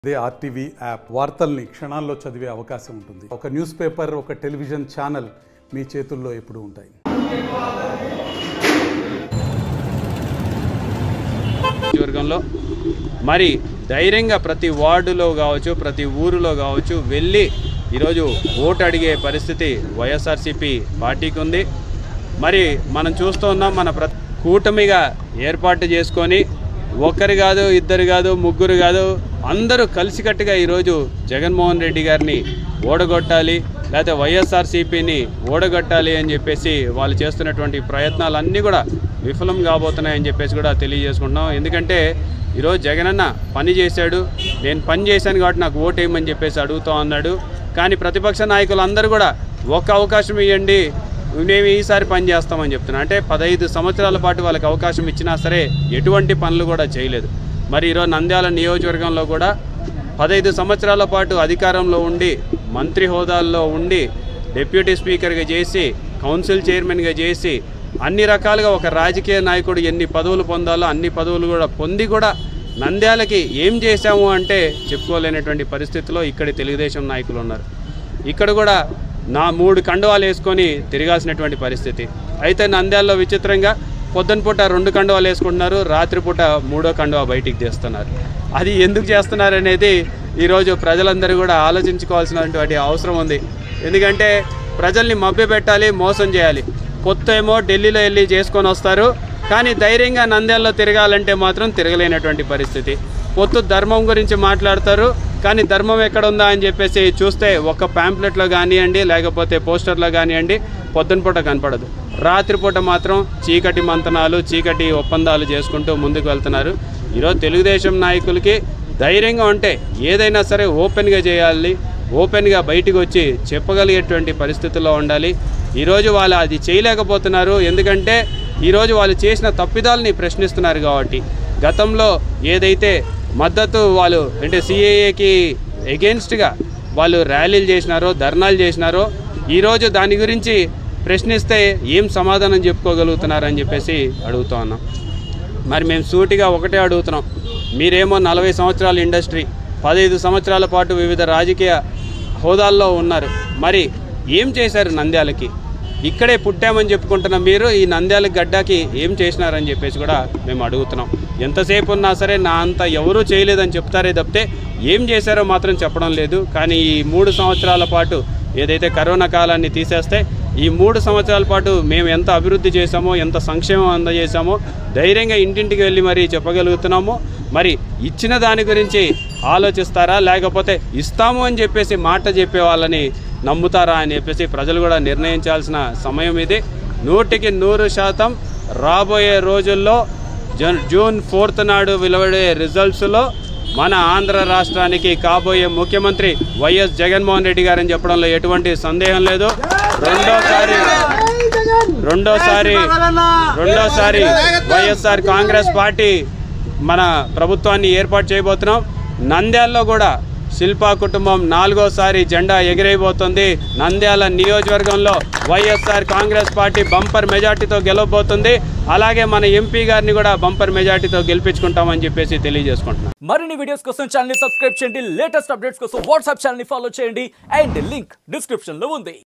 అదే RTV app వార్తల్ని క్షణాల్లో చదివే అవకాశం ఉంటుంది ఒక న్యూస్ పేపర్ ఒక టెలివిజన్ ఛానల్ మీ చేతుల్లో ఎప్పుడూ ఉంటాయి నియోజకవర్గంలో మరి ధైర్యంగా ప్రతి వార్డులో కావచ్చు ప్రతి ఊరిలో కావచ్చు వెళ్ళి ఈరోజు ఓటు అడిగే పరిస్థితి వైఎస్ఆర్సీపీ పార్టీకి ఉంది మరి మనం చూస్తూ ఉన్నాం మన ప్ర కూటమిగా ఏర్పాటు చేసుకొని ఒకరు కాదు ఇద్దరు కాదు ముగ్గురు కాదు అందరూ కలిసికట్టుగా ఈరోజు జగన్మోహన్ రెడ్డి గారిని ఓడగొట్టాలి లేకపోతే వైఎస్ఆర్సీపీని ఓడగొట్టాలి అని చెప్పేసి వాళ్ళు చేస్తున్నటువంటి ప్రయత్నాలన్నీ కూడా విఫలం కాబోతున్నాయని చెప్పేసి కూడా తెలియజేసుకుంటున్నాం ఎందుకంటే ఈరోజు జగనన్న పని చేశాడు నేను పని చేశాను కాబట్టి నాకు ఓటు వేయమని చెప్పేసి అడుగుతా ఉన్నాడు కానీ ప్రతిపక్ష నాయకులు అందరూ కూడా ఒక అవకాశం ఇవ్వండి మేము ఈసారి పని చేస్తామని చెప్తున్నాం అంటే పదహైదు సంవత్సరాల పాటు వాళ్ళకి అవకాశం ఇచ్చినా సరే ఎటువంటి పనులు కూడా చేయలేదు మరి ఈరోజు నంద్యాల నియోజకవర్గంలో కూడా పదహైదు సంవత్సరాల పాటు అధికారంలో ఉండి మంత్రి హోదాల్లో ఉండి డిప్యూటీ స్పీకర్గా చేసి కౌన్సిల్ చైర్మన్గా చేసి అన్ని రకాలుగా ఒక రాజకీయ నాయకుడు ఎన్ని పదవులు పొందాలో అన్ని పదవులు కూడా పొంది కూడా నంద్యాలకి ఏం చేశాము అంటే చెప్పుకోలేనటువంటి పరిస్థితిలో ఇక్కడి తెలుగుదేశం నాయకులు ఉన్నారు ఇక్కడ కూడా నా మూడు కండువాలు వేసుకొని తిరగాల్సినటువంటి పరిస్థితి అయితే నంద్యాలలో విచిత్రంగా పొద్దున పూట రెండు కండువాలు వేసుకుంటున్నారు రాత్రిపూట మూడో కండువా బయటికి తీస్తున్నారు అది ఎందుకు చేస్తున్నారు అనేది ఈరోజు ప్రజలందరూ కూడా ఆలోచించుకోవాల్సినటువంటి అవసరం ఉంది ఎందుకంటే ప్రజల్ని మభ్యపెట్టాలి మోసం చేయాలి కొత్త ఏమో ఢిల్లీలో వెళ్ళి చేసుకొని వస్తారు కానీ ధైర్యంగా నంద్యాలలో తిరగాలంటే మాత్రం తిరగలేనటువంటి పరిస్థితి పొత్తు ధర్మం గురించి మాట్లాడతారు కానీ ధర్మం ఎక్కడ ఉందా అని చెప్పేసి చూస్తే ఒక ప్యాంప్లెట్లో కానివ్వండి లేకపోతే పోస్టర్లో కానివ్వండి పొద్దున పూట కనపడదు రాత్రిపూట మాత్రం చీకటి మంతనాలు చీకటి ఒప్పందాలు చేసుకుంటూ ముందుకు వెళ్తున్నారు ఈరోజు తెలుగుదేశం నాయకులకి ధైర్యంగా ఉంటే ఏదైనా సరే ఓపెన్గా చేయాలి ఓపెన్గా బయటికి వచ్చి చెప్పగలిగేటువంటి పరిస్థితుల్లో ఉండాలి ఈరోజు వాళ్ళు అది చేయలేకపోతున్నారు ఎందుకంటే ఈరోజు వాళ్ళు చేసిన తప్పిదాలని ప్రశ్నిస్తున్నారు కాబట్టి గతంలో ఏదైతే మద్దతు వాళ్ళు అంటే సిఏఏకి ఎగెన్స్ట్గా వాళ్ళు ర్యాలీలు చేసినారో ధర్నాలు చేసినారో ఈరోజు దాని గురించి ప్రశ్నిస్తే ఏం సమాధానం చెప్పుకోగలుగుతున్నారని చెప్పేసి అడుగుతా ఉన్నాం మరి మేము సూటిగా ఒకటే అడుగుతున్నాం మీరేమో నలభై సంవత్సరాల ఇండస్ట్రీ పదహైదు సంవత్సరాల పాటు వివిధ రాజకీయ హోదాల్లో ఉన్నారు మరి ఏం చేశారు నంద్యాలకి ఇక్కడే పుట్టామని చెప్పుకుంటున్న మీరు ఈ నంద్యాల గడ్డకి ఏం చేసినారని చెప్పేసి కూడా మేము అడుగుతున్నాం ఎంతసేపు ఉన్నా సరే నా అంత ఎవరూ చేయలేదని చెప్తారే తప్పితే ఏం చేశారో మాత్రం చెప్పడం లేదు కానీ ఈ మూడు సంవత్సరాల పాటు ఏదైతే కరోనా కాలాన్ని తీసేస్తే ఈ మూడు సంవత్సరాల పాటు మేము ఎంత అభివృద్ధి చేశామో ఎంత సంక్షేమం అందజేశామో ధైర్యంగా ఇంటింటికి వెళ్ళి మరి చెప్పగలుగుతున్నామో మరి ఇచ్చిన దాని గురించి ఆలోచిస్తారా లేకపోతే ఇస్తాము అని చెప్పేసి మాట చెప్పే వాళ్ళని నమ్ముతారా అని చెప్పేసి ప్రజలు కూడా నిర్ణయించాల్సిన సమయం ఇది నూటికి నూరు శాతం రాబోయే రోజుల్లో జూన్ జూన్ ఫోర్త్ నాడు వెలువడే రిజల్ట్స్లో మన ఆంధ్ర రాష్ట్రానికి కాబోయే ముఖ్యమంత్రి వైఎస్ జగన్మోహన్ రెడ్డి గారని చెప్పడంలో ఎటువంటి సందేహం లేదు రెండోసారి రెండోసారి రెండోసారి వైఎస్ఆర్ కాంగ్రెస్ పార్టీ మన ప్రభుత్వాన్ని ఏర్పాటు చేయబోతున్నాం నంద్యాలలో కూడా శిల్పా కుటుంబం నాలుగోసారి జెండా ఎగిరైపోతుంది నంద్యాల నియోజకవర్గంలో వైఎస్ఆర్ కాంగ్రెస్ పార్టీ బంపర్ మెజార్టీతో గెలవబోతుంది అలాగే మన ఎంపీ గారిని కూడా బంపర్ మెజార్టీతో గెలిపించుకుంటామని చెప్పేసి తెలియజేసుకుంటున్నాం మరిన్ని వీడియోస్ కోసం ఛానల్ ని సబ్స్క్రైబ్ చేయండి లేటెస్ట్ అప్డేట్స్ కోసం వాట్సాప్ ఛానల్ ని ఫాలో చేయండి అండ్ లింక్ డిస్క్రిప్షన్ లో ఉంది